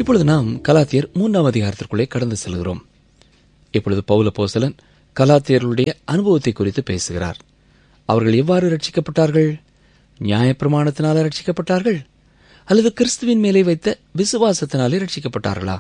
இப்பொழுது நாம் கலாத்தியர் மூன்றாம் அதிகாரத்திற்குள்ளே கடந்து செல்கிறோம் இப்பொழுது பவுல போசலன் கலாத்தியர்களுடைய அனுபவத்தை குறித்து பேசுகிறார் அவர்கள் எவ்வாறு ரட்சிக்கப்பட்டார்கள் நியாயப்பிரமாணத்தினால ரட்சிக்கப்பட்டார்கள் அல்லது கிறிஸ்துவின் மேலே வைத்த விசுவாசத்தினாலே ரட்சிக்கப்பட்டார்களா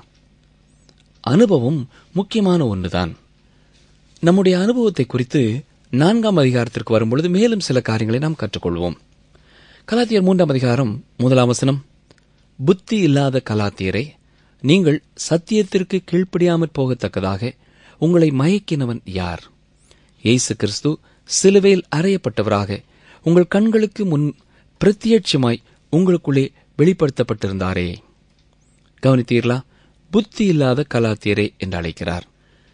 அனுபவம் முக்கியமான ஒன்றுதான் நம்முடைய அனுபவத்தை குறித்து நான்காம் அதிகாரத்திற்கு வரும்பொழுது மேலும் சில காரியங்களை நாம் கற்றுக்கொள்வோம் கலாத்தியர் மூன்றாம் அதிகாரம் முதலாம் வசனம் புத்தி இல்லாத கலாத்தியரை நீங்கள் சத்தியத்திற்கு கீழ்ப்படியாமற் போகத்தக்கதாக உங்களை மயக்கினவன் யார் இயேசு கிறிஸ்து சிலுவையில் அறையப்பட்டவராக உங்கள் கண்களுக்கு முன் பிரத்யட்சமாய் உங்களுக்குள்ளே வெளிப்படுத்தப்பட்டிருந்தாரே கவனித்தீர்களா புத்தி இல்லாத கலாத்தியரே என்று அழைக்கிறார்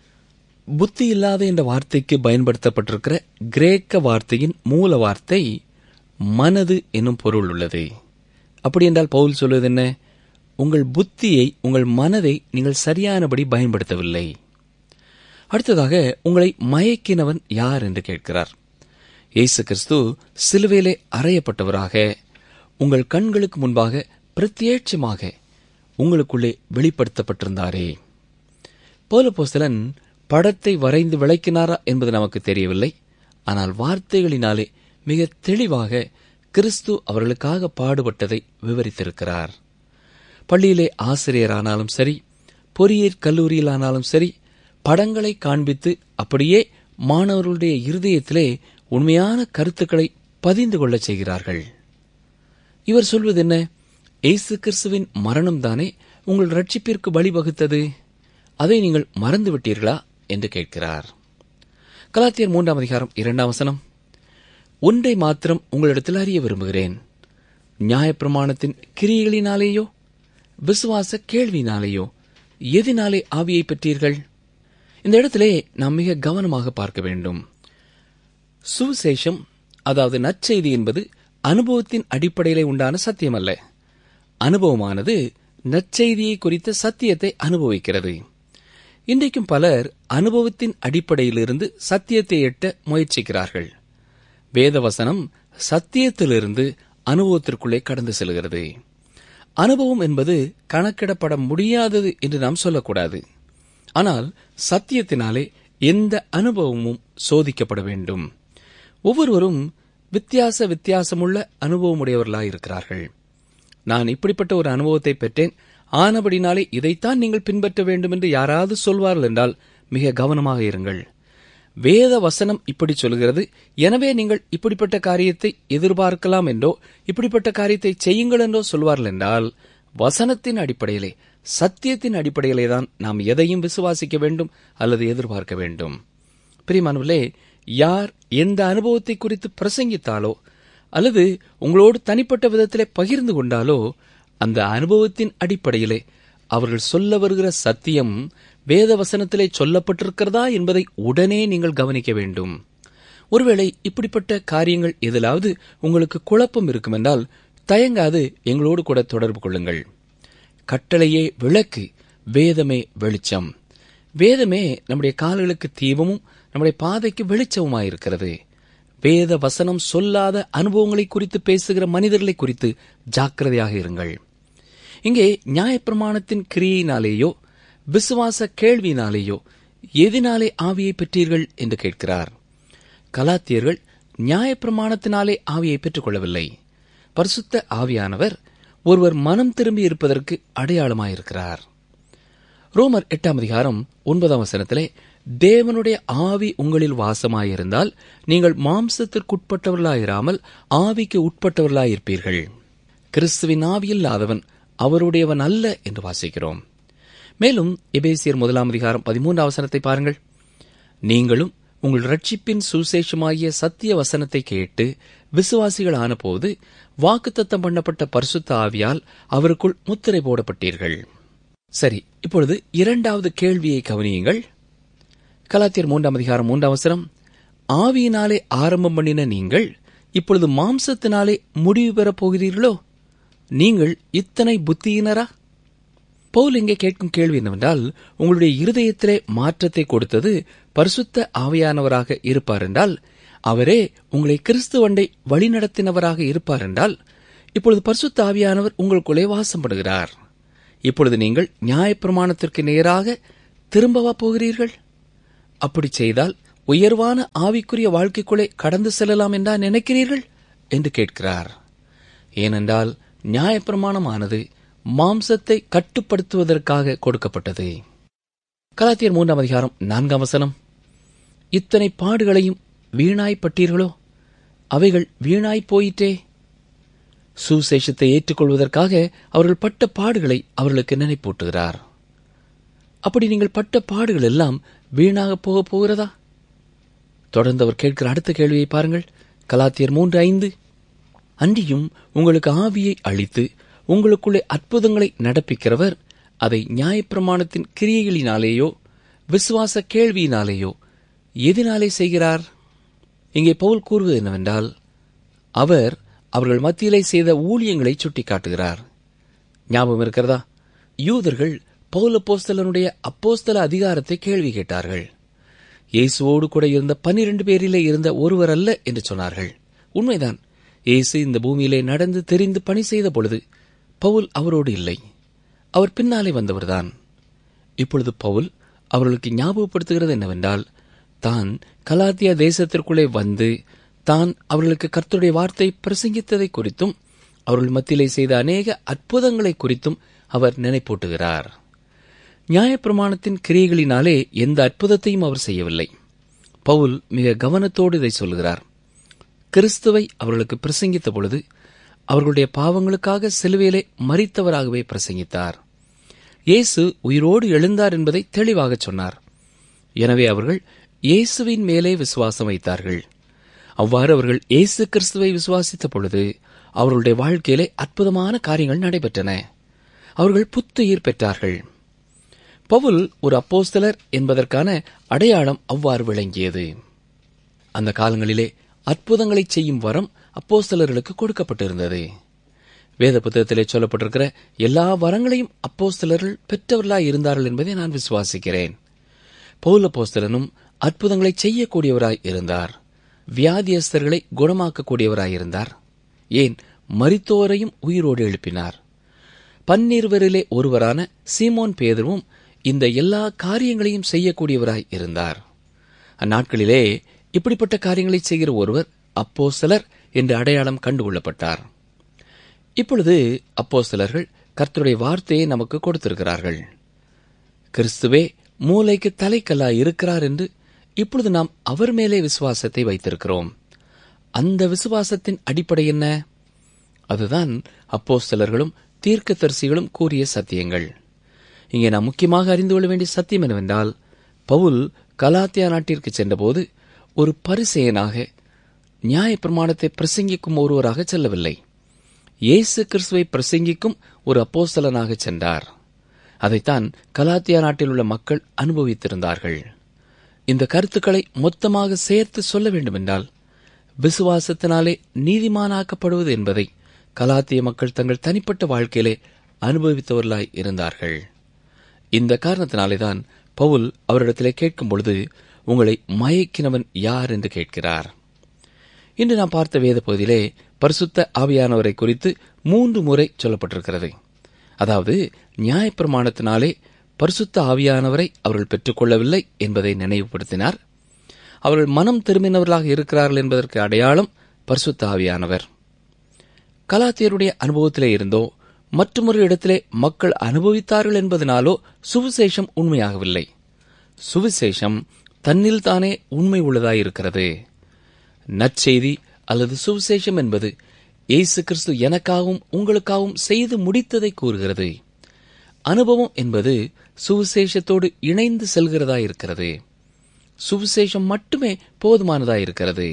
புத்தி இல்லாத என்ற வார்த்தைக்கு பயன்படுத்தப்பட்டிருக்கிற கிரேக்க வார்த்தையின் மூல வார்த்தை மனது என்னும் பொருள் உள்ளது அப்படி என்றால் பவுல் சொல்வது என்ன உங்கள் புத்தியை உங்கள் மனதை நீங்கள் சரியானபடி பயன்படுத்தவில்லை அடுத்ததாக உங்களை மயக்கினவன் யார் என்று கேட்கிறார் இயேசு கிறிஸ்து சிலுவையிலே அறையப்பட்டவராக உங்கள் கண்களுக்கு முன்பாக பிரத்யேட்சமாக உங்களுக்குள்ளே வெளிப்படுத்தப்பட்டிருந்தாரே போலபோஸ்தலன் படத்தை வரைந்து விளக்கினாரா என்பது நமக்கு தெரியவில்லை ஆனால் வார்த்தைகளினாலே மிக தெளிவாக கிறிஸ்து அவர்களுக்காக பாடுபட்டதை விவரித்திருக்கிறார் பள்ளியிலே ஆசிரியரானாலும் சரி பொறியியற் கல்லூரியிலானாலும் சரி படங்களை காண்பித்து அப்படியே மாணவர்களுடைய இருதயத்திலே உண்மையான கருத்துக்களை பதிந்து கொள்ளச் செய்கிறார்கள் இவர் சொல்வது என்ன இயேசு கிறிஸ்துவின் மரணம்தானே உங்கள் ரட்சிப்பிற்கு வழிவகுத்தது அதை நீங்கள் மறந்து விட்டீர்களா என்று கேட்கிறார் கலாத்தியர் மூன்றாம் அதிகாரம் இரண்டாம் வசனம் ஒன்றை மாத்திரம் உங்களிடத்தில் அறிய விரும்புகிறேன் நியாயப்பிரமாணத்தின் கிரியைகளினாலேயோ விசுவாச கேள்வினாலேயோ எதினாலே ஆவியை பெற்றீர்கள் இந்த இடத்திலே நாம் மிக கவனமாக பார்க்க வேண்டும் சுவிசேஷம் அதாவது நற்செய்தி என்பது அனுபவத்தின் அடிப்படையிலே உண்டான சத்தியம் அல்ல அனுபவமானது நற்செய்தியை குறித்த சத்தியத்தை அனுபவிக்கிறது இன்றைக்கும் பலர் அனுபவத்தின் அடிப்படையிலிருந்து சத்தியத்தை எட்ட முயற்சிக்கிறார்கள் வேதவசனம் சத்தியத்திலிருந்து அனுபவத்திற்குள்ளே கடந்து செல்கிறது அனுபவம் என்பது கணக்கிடப்பட முடியாதது என்று நாம் சொல்லக்கூடாது ஆனால் சத்தியத்தினாலே எந்த அனுபவமும் சோதிக்கப்பட வேண்டும் ஒவ்வொருவரும் வித்தியாச வித்தியாசமுள்ள அனுபவமுடையவர்களாயிருக்கிறார்கள் நான் இப்படிப்பட்ட ஒரு அனுபவத்தை பெற்றேன் ஆனபடினாலே இதைத்தான் நீங்கள் பின்பற்ற வேண்டும் என்று யாராவது சொல்வார்கள் என்றால் மிக கவனமாக இருங்கள் வேத வசனம் இப்படி சொல்கிறது எனவே நீங்கள் இப்படிப்பட்ட காரியத்தை எதிர்பார்க்கலாம் என்றோ இப்படிப்பட்ட காரியத்தை செய்யுங்கள் என்றோ சொல்வார்கள் என்றால் வசனத்தின் அடிப்படையிலே சத்தியத்தின் அடிப்படையிலே தான் நாம் எதையும் விசுவாசிக்க வேண்டும் அல்லது எதிர்பார்க்க வேண்டும் பிரிமானவர்களே யார் எந்த அனுபவத்தை குறித்து பிரசங்கித்தாலோ அல்லது உங்களோடு தனிப்பட்ட விதத்திலே பகிர்ந்து கொண்டாலோ அந்த அனுபவத்தின் அடிப்படையிலே அவர்கள் சொல்ல வருகிற சத்தியம் வேத வசனத்திலே சொல்லப்பட்டிருக்கிறதா என்பதை உடனே நீங்கள் கவனிக்க வேண்டும் ஒருவேளை இப்படிப்பட்ட காரியங்கள் எதிலாவது உங்களுக்கு குழப்பம் இருக்குமென்றால் தயங்காது எங்களோடு கூட தொடர்பு கொள்ளுங்கள் கட்டளையே விளக்கு வேதமே வெளிச்சம் வேதமே நம்முடைய கால்களுக்கு தீபமும் நம்முடைய பாதைக்கு வெளிச்சமுமாயிருக்கிறது வேத வசனம் சொல்லாத அனுபவங்களை குறித்து பேசுகிற மனிதர்களை குறித்து ஜாக்கிரதையாக இருங்கள் இங்கே நியாயப்பிரமாணத்தின் கிரியையினாலேயோ விசுவாச கேள்வியினாலேயோ எதினாலே ஆவியை பெற்றீர்கள் என்று கேட்கிறார் கலாத்தியர்கள் நியாயப்பிரமாணத்தினாலே ஆவியை பெற்றுக் கொள்ளவில்லை பரிசுத்த ஆவியானவர் ஒருவர் மனம் திரும்பி இருப்பதற்கு அடையாளமாயிருக்கிறார் ரோமர் எட்டாம் அதிகாரம் ஒன்பதாம் வசனத்திலே தேவனுடைய ஆவி உங்களில் வாசமாயிருந்தால் நீங்கள் மாம்சத்திற்குட்பட்டவர்களாயிராமல் ஆவிக்கு உட்பட்டவர்களாயிருப்பீர்கள் கிறிஸ்துவின் ஆவி இல்லாதவன் அவருடையவன் அல்ல என்று வாசிக்கிறோம் மேலும் எபேசியர் முதலாம் அதிகாரம் பதிமூன்றாம் வசனத்தை பாருங்கள் நீங்களும் உங்கள் ரட்சிப்பின் சுசேஷமாகிய சத்திய வசனத்தை கேட்டு விசுவாசிகள் ஆனபோது வாக்குத்தத்தம் பண்ணப்பட்ட பரிசுத்த ஆவியால் அவருக்குள் முத்திரை போடப்பட்டீர்கள் சரி இப்பொழுது இரண்டாவது கேள்வியை கவனியுங்கள் கலாத்தியர் மூன்றாம் அதிகாரம் மூன்றாம் அவசரம் ஆவியினாலே ஆரம்பம் பண்ணின நீங்கள் இப்பொழுது மாம்சத்தினாலே முடிவு பெறப் போகிறீர்களோ நீங்கள் இத்தனை புத்தியினரா பவுல் இங்கே கேட்கும் கேள்வி என்னவென்றால் உங்களுடைய இருதயத்திலே மாற்றத்தை கொடுத்தது பரிசுத்த ஆவியானவராக இருப்பார் என்றால் அவரே உங்களை கிறிஸ்துவண்டை வழிநடத்தினவராக இருப்பார் என்றால் இப்பொழுது பரிசுத்த ஆவியானவர் உங்களுக்குள்ளே வாசம் படுகிறார் இப்பொழுது நீங்கள் நியாயப்பிரமாணத்திற்கு நேராக திரும்பவா போகிறீர்கள் அப்படி செய்தால் உயர்வான ஆவிக்குரிய வாழ்க்கைக்குள்ளே கடந்து செல்லலாம் என்றா நினைக்கிறீர்கள் என்று கேட்கிறார் ஏனென்றால் நியாயப்பிரமாணமானது மாம்சத்தை கட்டுப்படுத்துவதற்காக கொடுக்கப்பட்டது கலாத்தியர் மூன்றாம் அதிகாரம் நான்காம் வசனம் இத்தனை பாடுகளையும் வீணாய்ப்பட்டீர்களோ அவைகள் வீணாய் போயிற்றே சுசேஷத்தை ஏற்றுக்கொள்வதற்காக அவர்கள் பட்ட பாடுகளை அவர்களுக்கு நினைப்பூட்டுகிறார் அப்படி நீங்கள் பட்ட பாடுகள் எல்லாம் வீணாக போக போகிறதா தொடர்ந்து அவர் கேட்கிற அடுத்த கேள்வியை பாருங்கள் கலாத்தியர் மூன்று ஐந்து அன்றியும் உங்களுக்கு ஆவியை அளித்து உங்களுக்குள்ளே அற்புதங்களை நடப்பிக்கிறவர் அதை நியாயப்பிரமாணத்தின் கிரியைகளினாலேயோ விசுவாச கேள்வியினாலேயோ எதினாலே செய்கிறார் இங்கே பவுல் கூறுவது என்னவென்றால் அவர் அவர்கள் மத்தியிலே செய்த ஊழியங்களை சுட்டிக்காட்டுகிறார் ஞாபகம் இருக்கிறதா யூதர்கள் பவுல் அப்போஸ்தலனுடைய அப்போஸ்தல அதிகாரத்தை கேள்வி கேட்டார்கள் இயேசுவோடு கூட இருந்த பன்னிரண்டு பேரிலே இருந்த ஒருவர் அல்ல என்று சொன்னார்கள் உண்மைதான் இயேசு இந்த பூமியிலே நடந்து தெரிந்து பணி செய்த பொழுது பவுல் அவரோடு இல்லை அவர் பின்னாலே வந்தவர்தான் இப்பொழுது பவுல் அவர்களுக்கு ஞாபகப்படுத்துகிறது என்னவென்றால் தான் கலாத்தியா தேசத்திற்குள்ளே வந்து தான் அவர்களுக்கு கர்த்தருடைய வார்த்தை பிரசங்கித்ததை குறித்தும் அவர்கள் மத்தியிலே செய்த அநேக அற்புதங்களை குறித்தும் அவர் நினைப்பூட்டுகிறார் நியாயப்பிரமாணத்தின் கிரியைகளினாலே எந்த அற்புதத்தையும் அவர் செய்யவில்லை பவுல் மிக கவனத்தோடு இதை சொல்கிறார் கிறிஸ்துவை அவர்களுக்கு பிரசங்கித்த பொழுது அவர்களுடைய பாவங்களுக்காக சிலுவையிலே மறித்தவராகவே பிரசங்கித்தார் இயேசு உயிரோடு எழுந்தார் என்பதை தெளிவாக சொன்னார் எனவே அவர்கள் இயேசுவின் மேலே விசுவாசம் வைத்தார்கள் அவ்வாறு அவர்கள் இயேசு கிறிஸ்துவை விசுவாசித்த பொழுது அவர்களுடைய வாழ்க்கையிலே அற்புதமான காரியங்கள் நடைபெற்றன அவர்கள் புத்துயிர் பெற்றார்கள் பவுல் ஒரு அப்போஸ்தலர் என்பதற்கான அடையாளம் அவ்வாறு விளங்கியது அந்த காலங்களிலே அற்புதங்களை செய்யும் வரம் அப்போஸ்தலர்களுக்கு கொடுக்கப்பட்டிருந்தது வேத புத்தகத்திலே சொல்லப்பட்டிருக்கிற எல்லா வரங்களையும் அப்போஸ்தலர்கள் பெற்றவர்களாய் இருந்தார்கள் என்பதை நான் விசுவாசிக்கிறேன் பவுல் அப்போஸ்தலனும் அற்புதங்களை செய்யக்கூடியவராய் இருந்தார் வியாதியஸ்தர்களை குணமாக்கக்கூடியவராய் இருந்தார் ஏன் மரித்தோரையும் உயிரோடு எழுப்பினார் பன்னிருவரிலே ஒருவரான சீமோன் பேதரும் இந்த எல்லா காரியங்களையும் செய்யக்கூடியவராய் இருந்தார் அந்நாட்களிலே இப்படிப்பட்ட காரியங்களை செய்கிற ஒருவர் அப்போஸ்தலர் என்று அடையாளம் கண்டுகொள்ளப்பட்டார் இப்பொழுது அப்போஸ்தலர்கள் கர்த்தருடைய வார்த்தையை நமக்கு கொடுத்திருக்கிறார்கள் கிறிஸ்துவே மூளைக்கு தலைக்கல்லா இருக்கிறார் என்று இப்பொழுது நாம் அவர் மேலே விசுவாசத்தை வைத்திருக்கிறோம் அந்த விசுவாசத்தின் அடிப்படை என்ன அதுதான் அப்போஸ்தலர்களும் தீர்க்கதரிசிகளும் கூறிய சத்தியங்கள் இங்கே நாம் முக்கியமாக அறிந்து கொள்ள வேண்டிய சத்தியம் என்னவென்றால் பவுல் கலாத்தியா நாட்டிற்கு சென்றபோது ஒரு பரிசெயனாக நியாயப்பிரமாணத்தை பிரசங்கிக்கும் ஒருவராக செல்லவில்லை இயேசு கிறிஸ்துவை பிரசங்கிக்கும் ஒரு அப்போஸ்தலனாக சென்றார் அதைத்தான் கலாத்தியா நாட்டில் உள்ள மக்கள் அனுபவித்திருந்தார்கள் இந்த கருத்துக்களை மொத்தமாக சேர்த்து சொல்ல வேண்டுமென்றால் விசுவாசத்தினாலே நீதிமானாக்கப்படுவது என்பதை கலாத்திய மக்கள் தங்கள் தனிப்பட்ட வாழ்க்கையிலே அனுபவித்தவர்களாய் இருந்தார்கள் இந்த காரணத்தினாலேதான் பவுல் அவரிடத்திலே கேட்கும் பொழுது உங்களை மயக்கினவன் யார் என்று கேட்கிறார் இன்று நாம் பார்த்த வேத பகுதியிலே பரிசுத்த ஆவியானவரை குறித்து மூன்று முறை சொல்லப்பட்டிருக்கிறது அதாவது நியாயப்பிரமாணத்தினாலே பரிசுத்த ஆவியானவரை அவர்கள் பெற்றுக்கொள்ளவில்லை என்பதை நினைவுபடுத்தினார் அவர்கள் மனம் திரும்பினவர்களாக இருக்கிறார்கள் என்பதற்கு அடையாளம் பரிசுத்த ஆவியானவர் கலாத்தியருடைய அனுபவத்திலே இருந்தோ மற்றொரு இடத்திலே மக்கள் அனுபவித்தார்கள் என்பதனாலோ சுவிசேஷம் உண்மையாகவில்லை சுவிசேஷம் தன்னில் தானே உண்மை உள்ளதாயிருக்கிறது நற்செய்தி அல்லது சுவிசேஷம் என்பது இயேசு கிறிஸ்து எனக்காகவும் உங்களுக்காகவும் செய்து முடித்ததை கூறுகிறது அனுபவம் என்பது சுவிசேஷத்தோடு இணைந்து செல்கிறதா இருக்கிறது சுவிசேஷம் மட்டுமே போதுமானதா இருக்கிறது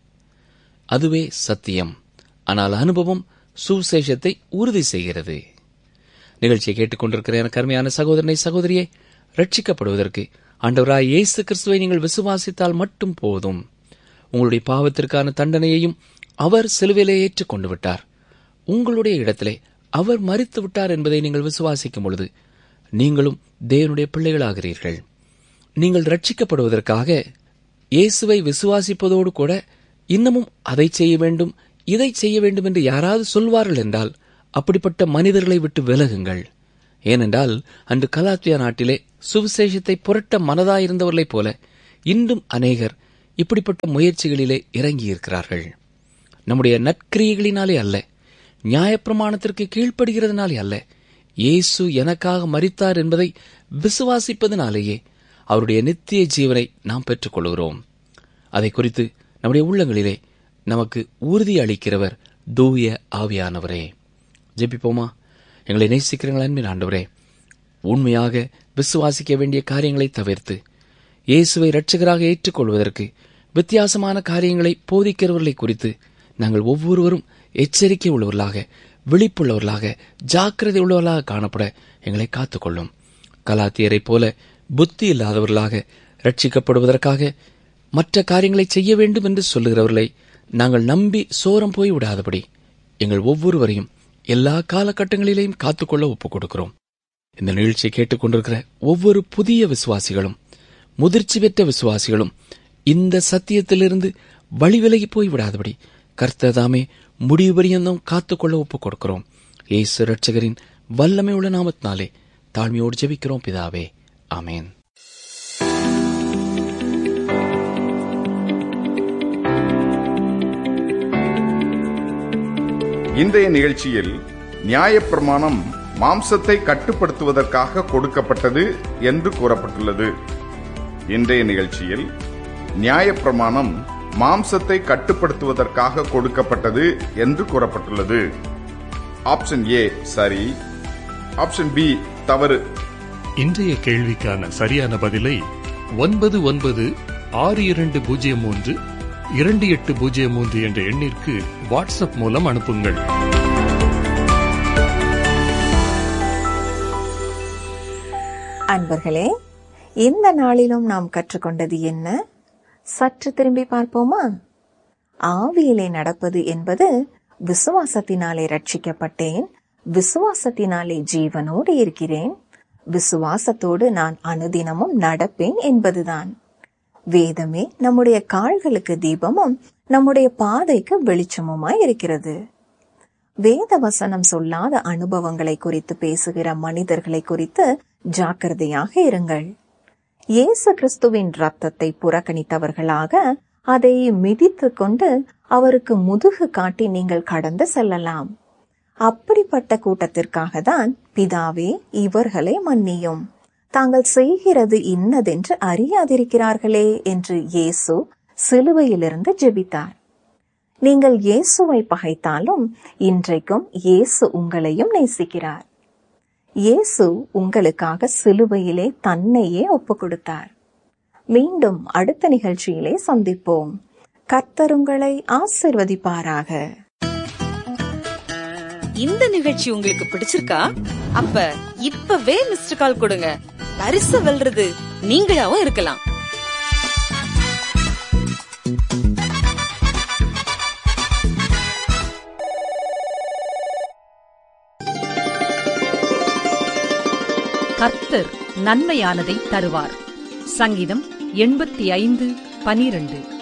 அதுவே சத்தியம் ஆனால் அனுபவம் சுவிசேஷத்தை உறுதி செய்கிறது நிகழ்ச்சியை கேட்டுக்கொண்டிருக்கிற எனக்கு அருமையான சகோதரனை சகோதரியை ரட்சிக்கப்படுவதற்கு ஆண்டவராய் இயேசு கிறிஸ்துவை நீங்கள் விசுவாசித்தால் மட்டும் போதும் உங்களுடைய பாவத்திற்கான தண்டனையையும் அவர் சிலுவையிலே ஏற்றுக்கொண்டு விட்டார் உங்களுடைய இடத்திலே அவர் மறித்து விட்டார் என்பதை நீங்கள் விசுவாசிக்கும் பொழுது நீங்களும் தேவனுடைய பிள்ளைகளாகிறீர்கள் நீங்கள் ரட்சிக்கப்படுவதற்காக இயேசுவை விசுவாசிப்பதோடு கூட இன்னமும் அதை செய்ய வேண்டும் இதை செய்ய வேண்டும் என்று யாராவது சொல்வார்கள் என்றால் அப்படிப்பட்ட மனிதர்களை விட்டு விலகுங்கள் ஏனென்றால் அன்று கலாத்தியா நாட்டிலே சுவிசேஷத்தை புரட்ட மனதாயிருந்தவர்களைப் போல இன்றும் அநேகர் இப்படிப்பட்ட முயற்சிகளிலே இறங்கியிருக்கிறார்கள் நம்முடைய நற்கிரியைகளினாலே அல்ல நியாயப்பிரமாணத்திற்கு கீழ்ப்படுகிறதுனாலே அல்ல இயேசு எனக்காக மரித்தார் என்பதை விசுவாசிப்பதனாலேயே அவருடைய நித்திய ஜீவனை நாம் பெற்றுக்கொள்கிறோம் அதை குறித்து நம்முடைய உள்ளங்களிலே நமக்கு உறுதி அளிக்கிறவர் தூய ஆவியானவரே ஜெபிப்போமா எங்களை நேசிக்கிறீங்கள் அன்பின் ஆண்டவரே உண்மையாக விசுவாசிக்க வேண்டிய காரியங்களை தவிர்த்து இயேசுவை இரட்சகராக ஏற்றுக்கொள்வதற்கு வித்தியாசமான காரியங்களை போதிக்கிறவர்களை குறித்து நாங்கள் ஒவ்வொருவரும் எச்சரிக்கை உள்ளவர்களாக விழிப்புள்ளவர்களாக ஜாக்கிரதை உள்ளவர்களாக காணப்பட எங்களை காத்துக்கொள்ளும் கலாத்தியரைப் போல புத்தி இல்லாதவர்களாக ரட்சிக்கப்படுவதற்காக மற்ற காரியங்களை செய்ய வேண்டும் என்று சொல்லுகிறவர்களை நாங்கள் நம்பி சோரம் போய் விடாதபடி எங்கள் ஒவ்வொருவரையும் எல்லா காலகட்டங்களிலேயும் காத்துக்கொள்ள ஒப்புக் கொடுக்கிறோம் இந்த நிகழ்ச்சியை கேட்டுக்கொண்டிருக்கிற ஒவ்வொரு புதிய விசுவாசிகளும் முதிர்ச்சி பெற்ற விசுவாசிகளும் இந்த சத்தியத்திலிருந்து வழிவிலகி போய் விடாதபடி கர்த்ததாமே முடிவு பரியந்தம் காத்துக்கொள்ள ஒப்புக் கொடுக்கிறோம் ஏசு ரட்சகரின் வல்லமை உள்ள நாமத்தினாலே தாழ்மையோடு ஜெபிக்கிறோம் பிதாவே ஆமேன் இன்றைய நிகழ்ச்சியில் நியாயப்பிரமாணம் மாம்சத்தை கட்டுப்படுத்துவதற்காக கொடுக்கப்பட்டது என்று கூறப்பட்டுள்ளது இன்றைய நிகழ்ச்சியில் நியாயப்பிரமாணம் மாம்சத்தை கட்டுப்படுத்துவதற்காக கொடுக்கப்பட்டது என்று கூறப்பட்டுள்ளது ஆப்ஷன் ஏ சரி ஆப்ஷன் பி தவறு இன்றைய கேள்விக்கான சரியான பதிலை ஒன்பது ஒன்பது ஆறு இரண்டு பூஜ்ஜியம் மூன்று இரண்டு எட்டு பூஜ்ஜியம் மூன்று என்ற எண்ணிற்கு வாட்ஸ்அப் மூலம் அனுப்புங்கள் அன்பர்களே இந்த நாளிலும் நாம் கற்றுக்கொண்டது என்ன சற்று திரும்பி பார்ப்போமா ஆவியிலே நடப்பது என்பது விசுவாசத்தினாலே ரட்சிக்கப்பட்டேன் விசுவாசத்தினாலே ஜீவனோடு இருக்கிறேன் விசுவாசத்தோடு நான் அனுதினமும் நடப்பேன் என்பதுதான் வேதமே நம்முடைய கால்களுக்கு தீபமும் நம்முடைய பாதைக்கு வெளிச்சமுமாய் இருக்கிறது வேத வசனம் சொல்லாத அனுபவங்களை குறித்து பேசுகிற மனிதர்களை குறித்து ஜாக்கிரதையாக இருங்கள் இயேசு கிறிஸ்துவின் ரத்தத்தை புறக்கணித்தவர்களாக அதை மிதித்து கொண்டு அவருக்கு முதுகு காட்டி நீங்கள் கடந்து செல்லலாம் அப்படிப்பட்ட கூட்டத்திற்காக தான் பிதாவே இவர்களை மன்னியும் தாங்கள் செய்கிறது இன்னதென்று அறியாதிருக்கிறார்களே என்று இயேசு சிலுவையிலிருந்து ஜெபித்தார் நீங்கள் இயேசுவை பகைத்தாலும் இன்றைக்கும் இயேசு உங்களையும் நேசிக்கிறார் இயேசு உங்களுக்காக சிலுவையிலே தன்னையே ஒப்பு கொடுத்தார் மீண்டும் அடுத்த நிகழ்ச்சியிலே சந்திப்போம் கர்த்தர் உங்களை ஆசிர்வதிப்பாராக இந்த நிகழ்ச்சி உங்களுக்கு பிடிச்சிருக்கா அப்ப இப்பவே மிஸ்டர் கால் கொடுங்க பரிசு வெல்றது நீங்களாவும் இருக்கலாம் கர்த்தர் நன்மையானதை தருவார் சங்கீதம் எண்பத்தி ஐந்து பனிரெண்டு